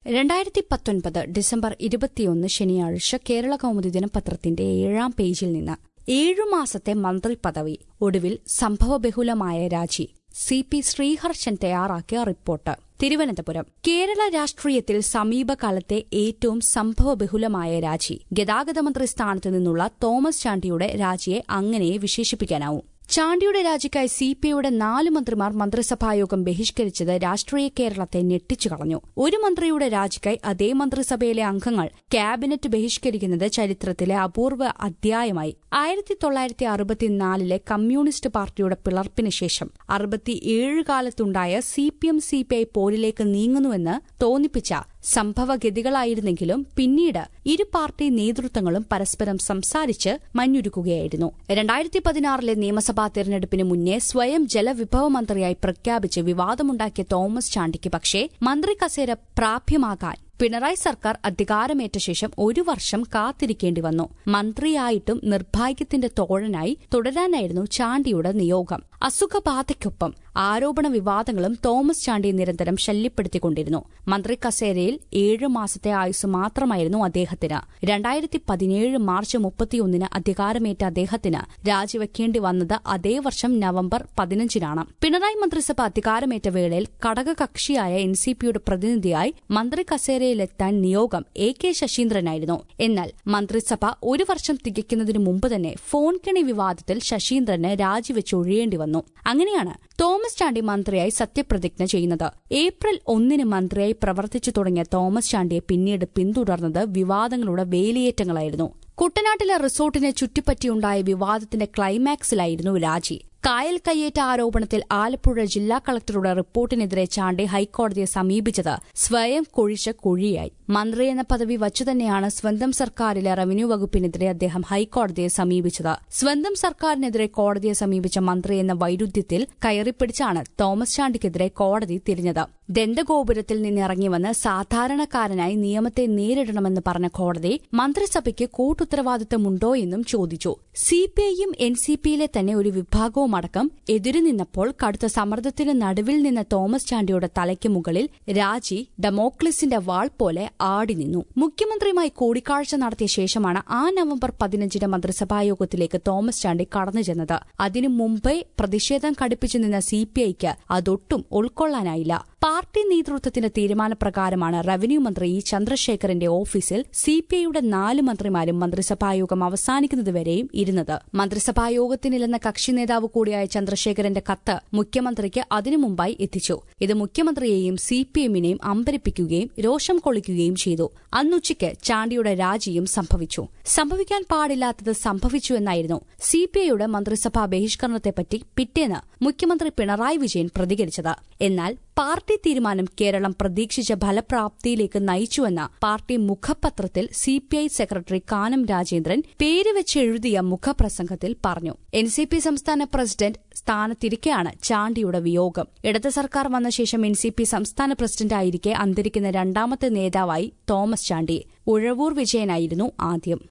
രണ്ടായിരത്തി പത്തൊൻപത് ഡിസംബർ ഇരുപത്തിയൊന്ന് ശനിയാഴ്ച കേരള കൗമുദി ദിനപത്രത്തിന്റെ ഏഴാം പേജിൽ നിന്ന് ഏഴു മാസത്തെ മന്ത്രി പദവി ഒടുവിൽ സംഭവബഹുലമായ രാജി സി പി ശ്രീഹർഷൻ തയ്യാറാക്കിയ റിപ്പോർട്ട് തിരുവനന്തപുരം കേരള രാഷ്ട്രീയത്തിൽ സമീപകാലത്തെ ഏറ്റവും സംഭവബഹുലമായ രാജി ഗതാഗത മന്ത്രി സ്ഥാനത്ത് നിന്നുള്ള തോമസ് ചാണ്ടിയുടെ രാജിയെ അങ്ങനെ വിശേഷിപ്പിക്കാനാവും ചാണ്ടിയുടെ രാജിക്കായി സി പി ഐയുടെ നാല് മന്ത്രിമാർ മന്ത്രിസഭായോഗം ബഹിഷ്കരിച്ചത് രാഷ്ട്രീയ കേരളത്തെ ഞെട്ടിച്ചു കളഞ്ഞു ഒരു മന്ത്രിയുടെ രാജിക്കായി അതേ മന്ത്രിസഭയിലെ അംഗങ്ങൾ ക്യാബിനറ്റ് ബഹിഷ്കരിക്കുന്നത് ചരിത്രത്തിലെ അപൂർവ അധ്യായമായി ആയിരത്തി തൊള്ളായിരത്തി അറുപത്തിനാലിലെ കമ്മ്യൂണിസ്റ്റ് പാർട്ടിയുടെ പിളർപ്പിന് ശേഷം അറുപത്തിയേഴ് കാലത്തുണ്ടായ C P M C P I പോരിലേക്ക് നീങ്ങുന്നുവെന്ന് തോന്നിപ്പിച്ച സംഭവഗതികളായിരുന്നെങ്കിലും പിന്നീട് ഇരു പാർട്ടി നേതൃത്വങ്ങളും പരസ്പരം സംസാരിച്ച് മഞ്ഞുരുക്കുകയായിരുന്നു രണ്ടായിരത്തി പതിനാറിലെ നിയമസഭാ തെരഞ്ഞെടുപ്പിന് മുന്നേ സ്വയം ജലവിഭവ മന്ത്രിയായി പ്രഖ്യാപിച്ച് വിവാദമുണ്ടാക്കിയ തോമസ് ചാണ്ടിക്ക് പക്ഷേ മന്ത്രി കസേര പ്രാപ്യമാകാൻ പിണറായി സർക്കാർ അധികാരമേറ്റ ശേഷം ഒരു വർഷം കാത്തിരിക്കേണ്ടി വന്നു മന്ത്രിയായിട്ടും നിർഭാഗ്യത്തിന്റെ തോഴനായി തുടരാനായിരുന്നു ചാണ്ടിയുടെ നിയോഗം അസുഖബാധയ്ക്കൊപ്പം ആരോപണ വിവാദങ്ങളും തോമസ് ചാണ്ടിയെ നിരന്തരം ശല്യപ്പെടുത്തിക്കൊണ്ടിരുന്നു മന്ത്രി കസേരയിൽ ഏഴ് മാസത്തെ ആയുസ് മാത്രമായിരുന്നു അദ്ദേഹത്തിന് രണ്ടായിരത്തി പതിനേഴ് മാർച്ച് മുപ്പത്തിയൊന്നിന് അധികാരമേറ്റ അദ്ദേഹത്തിന് രാജിവെക്കേണ്ടി വന്നത് അതേ വർഷം നവംബർ പതിനഞ്ചിനാണ് പിണറായി മന്ത്രിസഭ അധികാരമേറ്റ വേളയിൽ ഘടകകക്ഷിയായ എൻ സി പിയുടെ പ്രതിനിധിയായി മന്ത്രി കസേരയിലെത്താൻ നിയോഗം എ കെ ശശീന്ദ്രനായിരുന്നു എന്നാൽ മന്ത്രിസഭ ഒരു വർഷം തികയ്ക്കുന്നതിനു മുമ്പ് തന്നെ ഫോൺ കെണി വിവാദത്തിൽ ശശീന്ദ്രന് രാജിവെച്ചൊഴിയേണ്ടി വന്നു അങ്ങനെയാണ് തോമസ് ചാണ്ടി മന്ത്രിയായി സത്യപ്രതിജ്ഞ ചെയ്യുന്നത് ഏപ്രിൽ ഒന്നിന് മന്ത്രിയായി പ്രവർത്തിച്ചു തുടങ്ങിയ തോമസ് ചാണ്ടിയെ പിന്നീട് പിന്തുടർന്നത് വിവാദങ്ങളുടെ വേലിയേറ്റങ്ങളായിരുന്നു കുട്ടനാട്ടിലെ റിസോർട്ടിനെ ചുറ്റിപ്പറ്റിയുണ്ടായ വിവാദത്തിന്റെ ക്ലൈമാക്സിലായിരുന്നു രാജി കായൽ കയ്യേറ്റ ആരോപണത്തിൽ ആലപ്പുഴ ജില്ലാ കളക്ടറുടെ റിപ്പോർട്ടിനെതിരെ ചാണ്ടി ഹൈക്കോടതിയെ സമീപിച്ചത് സ്വയം കുഴിച്ച കുഴിയായി മന്ത്രി എന്ന പദവി വച്ചുതന്നെയാണ് സ്വന്തം സർക്കാരിലെ റവന്യൂ വകുപ്പിനെതിരെ അദ്ദേഹം ഹൈക്കോടതിയെ സമീപിച്ചത് സ്വന്തം സർക്കാരിനെതിരെ കോടതിയെ സമീപിച്ച മന്ത്രി എന്ന വൈരുദ്ധ്യത്തിൽ കയറിപ്പിടിച്ചാണ് തോമസ് ചാണ്ടിക്കെതിരെ കോടതി തിരിഞ്ഞത് ദന്തഗോപുരത്തിൽ നിന്നിറങ്ങി വന്ന് സാധാരണക്കാരനായി നിയമത്തെ നേരിടണമെന്ന് പറഞ്ഞ കോടതി മന്ത്രിസഭയ്ക്ക് കൂട്ടുത്തരവാദിത്തമുണ്ടോ എന്നും ചോദിച്ചു സിപിഐയും എൻ സി പിയിലെ തന്നെ ഒരു വിഭാഗവും അടക്കം എതിരു നിന്നപ്പോൾ കടുത്ത സമ്മർദ്ദത്തിന് നടുവിൽ നിന്ന തോമസ് ചാണ്ടിയുടെ തലയ്ക്ക് മുകളിൽ രാജി ഡെമോക്ലിസിന്റെ വാൾ പോലെ ആടി നിന്നു മുഖ്യമന്ത്രിയുമായി കൂടിക്കാഴ്ച നടത്തിയ ശേഷമാണ് ആ നവംബർ പതിനഞ്ചിന് മന്ത്രിസഭായോഗത്തിലേക്ക് തോമസ് ചാണ്ടി കടന്നു ചെന്നത് അതിനു മുമ്പേ പ്രതിഷേധം കടുപ്പിച്ചു നിന്ന സിപിഐക്ക് അതൊട്ടും ഉൾക്കൊള്ളാനായില്ല പാർട്ടി നേതൃത്വത്തിന്റെ തീരുമാനപ്രകാരമാണ് റവന്യൂ മന്ത്രി ഇ ചന്ദ്രശേഖരന്റെ ഓഫീസിൽ സിപിഐയുടെ നാല് മന്ത്രിമാരും മന്ത്രിസഭായോഗം അവസാനിക്കുന്നതുവരെയും ഇരുന്നത് മന്ത്രിസഭായോഗത്തിനില്ലെന്ന കക്ഷി നേതാവ് കൂടിയായ ചന്ദ്രശേഖരന്റെ കത്ത് മുഖ്യമന്ത്രിക്ക് അതിനു മുമ്പായി എത്തിച്ചു ഇത് മുഖ്യമന്ത്രിയെയും സിപിഎമ്മിനെയും അമ്പരിപ്പിക്കുകയും രോഷം കൊള്ളിക്കുകയും ചെയ്തു അന്നുച്ചയ്ക്ക് ചാണ്ടിയുടെ രാജിയും സംഭവിച്ചു സംഭവിക്കാൻ പാടില്ലാത്തത് സംഭവിച്ചു എന്നായിരുന്നു സിപിഐയുടെ മന്ത്രിസഭാ ബഹിഷ്കരണത്തെപ്പറ്റി പിറ്റേന്ന് മുഖ്യമന്ത്രി പിണറായി വിജയൻ പ്രതികരിച്ചത് എന്നാൽ പാർട്ടി തീരുമാനം കേരളം പ്രതീക്ഷിച്ച ഫലപ്രാപ്തിയിലേക്ക് നയിച്ചുവെന്ന പാർട്ടി മുഖപത്രത്തിൽ സിപിഐ സെക്രട്ടറി കാനം രാജേന്ദ്രൻ പേര് വെച്ചെഴുതിയ മുഖപ്രസംഗത്തിൽ പറഞ്ഞു എൻ സി പി സംസ്ഥാന പ്രസിഡന്റ് സ്ഥാനത്തിരിക്കെയാണ് ചാണ്ടിയുടെ വിയോഗം ഇടത് സർക്കാർ വന്ന ശേഷം എൻ സി പി സംസ്ഥാന പ്രസിഡന്റായിരിക്കെ അന്തരിക്കുന്ന രണ്ടാമത്തെ നേതാവായി തോമസ് ചാണ്ടി ഉഴവൂർ വിജയനായിരുന്നു ആദ്യം